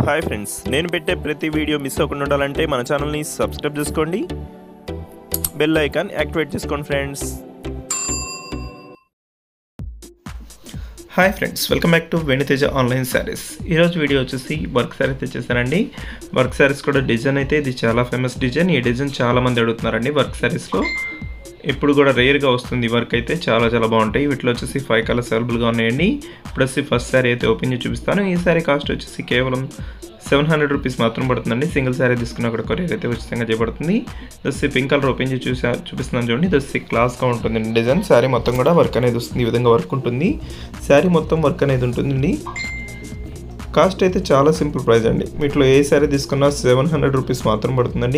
hi friends నేను పెట్టే ప్రతి వీడియో మిస్ అవ్వకుండా ఉండాలంటే మన ఛానల్ని సబ్స్క్రైబ్ చేసుకోండి బెల్ ఐకాన్ యాక్టివేట్ చేసుకోండి friends hi friends welcome back to Veniteja online saris ఈరోజు వీడియో వచ్చేసి వర్క్ శారీ తెచ్చేసానండి వర్క్ శారీస్ కూడా డిజైన్ అయితే ఇది చాలా ఫేమస్ డిజైన్ ఈ డిజైన్ చాలా మంది అడుగుతున్నారండి వర్క్ శారీస్లో ఇప్పుడు కూడా రేర్గా వస్తుంది వర్క్ అయితే చాలా చాలా బాగుంటాయి వీటిలో వచ్చేసి ఫైవ్ కలర్స్ అవైలబుల్గా ఉన్నాయండి ఇప్పుడు వచ్చి ఫస్ట్ శారీ అయితే ఓపెన్ చేసి చూపిస్తాను ఈ శారీ కాస్ట్ వచ్చేసి కేవలం సెవెన్ హండ్రెడ్ రూపీస్ మాత్రం పడుతుందండి సింగిల్ శారీ తీసుకున్న కూడా కొరియర్ అయితే ఉచితంగా చేయబడుతుంది దస్సి పింక్ కలర్ ఓపెన్ చేసి చూసా చూపిస్తున్నాను చూడండి దస్సి క్లాస్గా ఉంటుంది డిజైన్ శారీ మొత్తం కూడా వర్క్ అనేది వస్తుంది ఈ విధంగా వర్క్ ఉంటుంది శారీ మొత్తం వర్క్ అనేది ఉంటుందండి కాస్ట్ అయితే చాలా సింపుల్ ప్రైస్ అండి వీటిలో ఏ శారీ తీసుకున్నా సెవెన్ హండ్రెడ్ రూపీస్ మాత్రం పడుతుందండి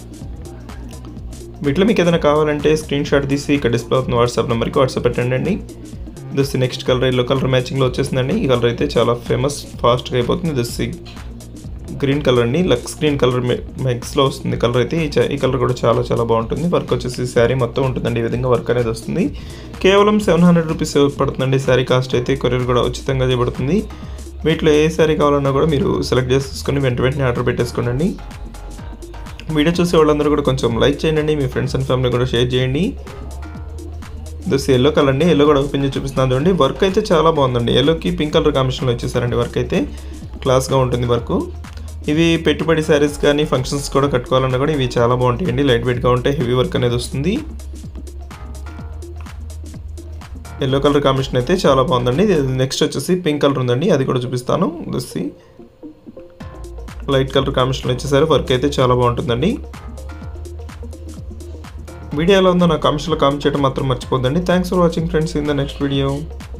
వీటిలో మీకు ఏదైనా కావాలంటే స్క్రీన్ షాట్ తీసి ఇక్కడ డిస్ప్లే అవుతున్న వాట్సాప్ నెంబర్కి వాట్సాప్ పెట్టండి అండి దస్సి నెక్స్ట్ కలర్ ఎల్లో కలర్ మ్యాచింగ్లో వచ్చేసిందండి ఈ కలర్ అయితే చాలా ఫేమస్ ఫాస్ట్గా అయిపోతుంది దస్సి గ్రీన్ కలర్ అండి లక్స్ గ్రీన్ కలర్ మిక్స్లో వస్తుంది కలర్ అయితే ఈ చ- ఈ కలర్ కూడా చాలా చాలా బాగుంటుంది వర్క్ వచ్చేసి శారీ మొత్తం ఉంటుందండి ఈ విధంగా వర్క్ అనేది వస్తుంది కేవలం సెవెన్ హండ్రెడ్ రూపీస్ పడుతుందండి శారీ కాస్ట్ అయితే కొరియర్ కూడా ఉచితంగా చేయబడుతుంది వీటిలో ఏ శారీ కావాలన్నా కూడా మీరు సెలెక్ట్ చేసుకొని వెంట వెంటనే ఆర్డర్ పెట్టేసుకోండి వీడియో చూసే వాళ్ళందరూ కూడా కొంచెం లైక్ చేయండి మీ ఫ్రెండ్స్ అండ్ ఫ్యామిలీ కూడా షేర్ చేయండి దస్ ఎల్లో కలర్ అండి ఎల్లో కూడా ఓపెన్ చేసి చూపిస్తున్నాను చూడండి వర్క్ అయితే చాలా బాగుందండి ఎల్లోకి పింక్ కలర్ కాంబినేషన్లో వచ్చేసారండి వర్క్ అయితే క్లాస్గా ఉంటుంది వర్క్ ఇవి పెట్టుబడి శారీస్ కానీ ఫంక్షన్స్ కూడా కట్టుకోవాలన్నా కూడా ఇవి చాలా బాగుంటాయండి లైట్ వెయిట్గా ఉంటాయి హెవీ వర్క్ అనేది వస్తుంది ఎల్లో కలర్ కాంబినేషన్ అయితే చాలా బాగుందండి నెక్స్ట్ వచ్చేసి పింక్ కలర్ ఉందండి అది కూడా చూపిస్తాను దస్సి లైట్ కలర్ కాంబినేషన్లో వచ్చేసరి వర్క్ అయితే చాలా బాగుంటుందండి వీడియో ఎలా ఉందో నా కామెంట్స్లో కామెంట్ చేయడం మాత్రం మర్చిపోద్దండి thanks for watching friends in the next video